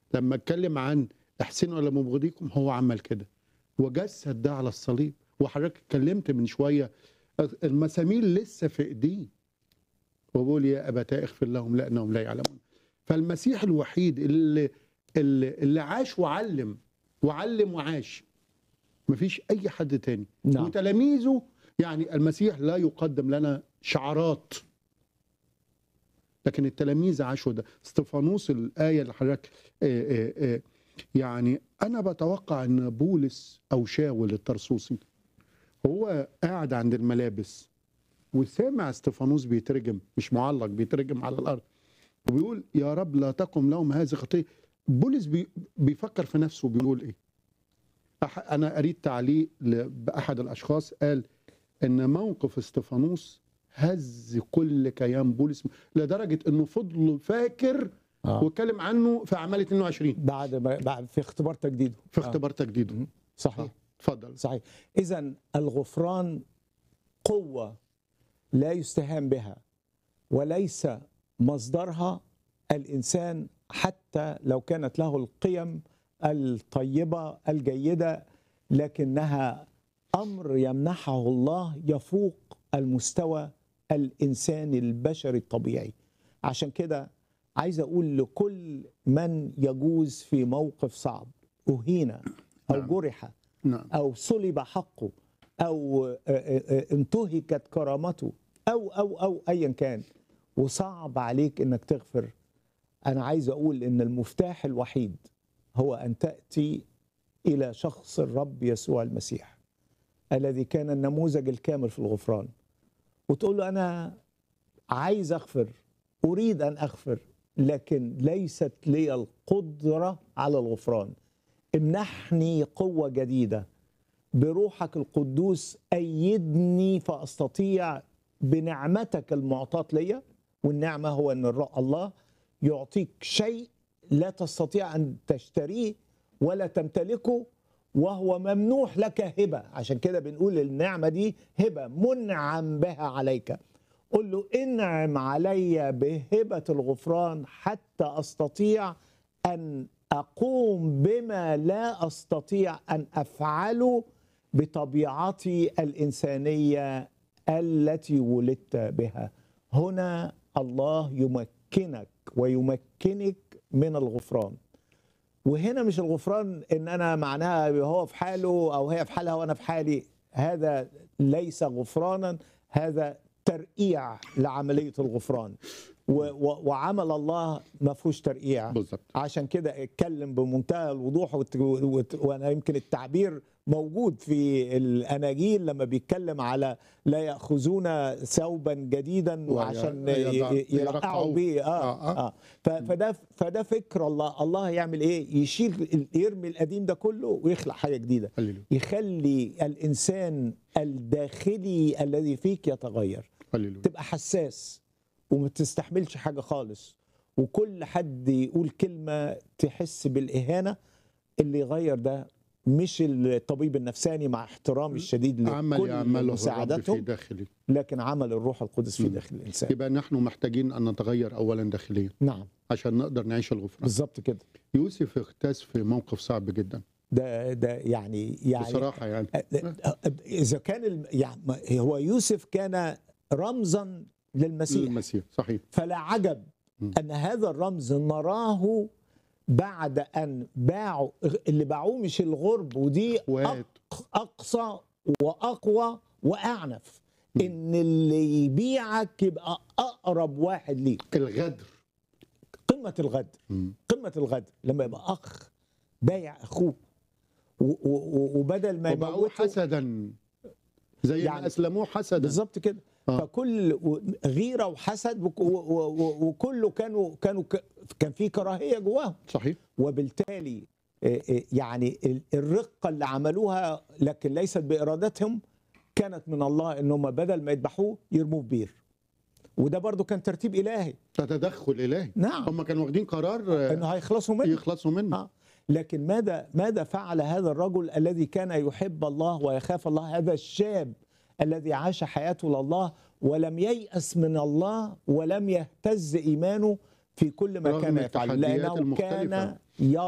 لما اتكلم عن احسنوا الى مبغضيكم هو عمل كده وجسد ده على الصليب وحضرتك اتكلمت من شويه المسامير لسه في ايديه وبقول يا ابتاه اغفر لهم لانهم لا يعلمون فالمسيح الوحيد اللي اللي, اللي عاش وعلم وعلم وعاش مفيش اي حد تاني نعم وتلاميذه يعني المسيح لا يقدم لنا شعارات لكن التلاميذ عاشوا ده استفانوس الآية اللي حضرتك آه، آه، آه، يعني أنا بتوقع أن بولس أو شاول الترسوسي هو قاعد عند الملابس وسامع استفانوس بيترجم مش معلق بيترجم على الأرض وبيقول يا رب لا تقم لهم هذه خطية بولس بي بيفكر في نفسه بيقول إيه أح- أنا قريت تعليق ل- بأحد الأشخاص قال ان موقف استفانوس هز كل كيان بولس لدرجه انه فضل فاكر آه. واتكلم عنه في اعمال 22 بعد ما بعد في اختبار تجديده في آه. اختبار تجديده صحيح اتفضل صحيح اذا الغفران قوه لا يستهان بها وليس مصدرها الانسان حتى لو كانت له القيم الطيبه الجيده لكنها امر يمنحه الله يفوق المستوى الانساني البشري الطبيعي عشان كده عايز اقول لكل من يجوز في موقف صعب اهين او نعم. جرح نعم او صلب حقه او آه، آه، آه، انتهكت كرامته او او او ايا كان وصعب عليك انك تغفر انا عايز اقول ان المفتاح الوحيد هو ان تاتي الى شخص الرب يسوع المسيح الذي كان النموذج الكامل في الغفران وتقول له انا عايز اغفر اريد ان اغفر لكن ليست لي القدره على الغفران امنحني قوه جديده بروحك القدوس ايدني فاستطيع بنعمتك المعطاه ليا والنعمه هو ان الر- الله يعطيك شيء لا تستطيع ان تشتريه ولا تمتلكه وهو ممنوح لك هبه عشان كده بنقول النعمه دي هبه منعم بها عليك قل له انعم علي بهبه الغفران حتى استطيع ان اقوم بما لا استطيع ان افعله بطبيعتي الانسانيه التي ولدت بها هنا الله يمكنك ويمكنك من الغفران وهنا مش الغفران ان انا معناها هو في حاله او هي في حالها وانا في حالي هذا ليس غفرانا هذا ترقيع لعمليه الغفران و و وعمل الله ما فيهوش ترقيع بالظبط عشان كده اتكلم بمنتهى الوضوح وت- وت- وانا يمكن التعبير موجود في الاناجيل لما بيتكلم على لا ياخذون ثوبا جديدا وي- وعشان يضع- ي- ي- يرقعوا يرقعوا. به اه, آه، آه. آه. ف- فده فده فكر الله الله يعمل ايه يشيل ال- يرمي القديم ده كله ويخلق حاجه جديده هللويا يخلي الانسان الداخلي الذي فيك يتغير هللويا تبقى حساس وما تستحملش حاجه خالص وكل حد يقول كلمه تحس بالاهانه اللي يغير ده مش الطبيب النفساني مع احترامي الشديد عمل لكل يعمله الرب في مساعدتهم داخلي لكن عمل الروح القدس في مم. داخل الانسان يبقى نحن محتاجين ان نتغير اولا داخليا نعم عشان نقدر نعيش الغفران بالظبط كده يوسف اختاس في موقف صعب جدا ده ده يعني يعني بصراحه يعني اذا كان الم- يعني هو يوسف كان رمزا للمسيح المسيح صحيح فلا عجب مم. ان هذا الرمز نراه بعد ان باعوا اللي باعوه مش الغرب ودي اخوات أق- اقصى واقوى واعنف مم. ان اللي يبيعك يبقى اقرب واحد ليك الغدر قمه الغدر مم. قمه الغدر لما يبقى اخ بايع اخوه و- و- و- وبدل ما وبقوا يموته حسدا زي يعني ما اسلموه حسدا بالظبط كده آه. فكل و- غيره وحسد وك- و- و- و- وكله كانوا كانوا ك- كان في كراهيه جواهم صحيح وبالتالي آه، آه، يعني ال- الرقه اللي عملوها لكن ليست بارادتهم كانت من الله انهم بدل ما يذبحوه يرموه في بير وده برضو كان ترتيب الهي ده تدخل الهي نعم هم كانوا واخدين قرار آه، انه هيخلصوا منه يخلصوا منه آه. لكن ماذا ماذا فعل هذا الرجل الذي كان يحب الله ويخاف الله هذا الشاب الذي عاش حياته لله ولم ييأس من الله ولم يهتز ايمانه في كل ما رغم كان يفعل التحديات لانه المختلفة. كان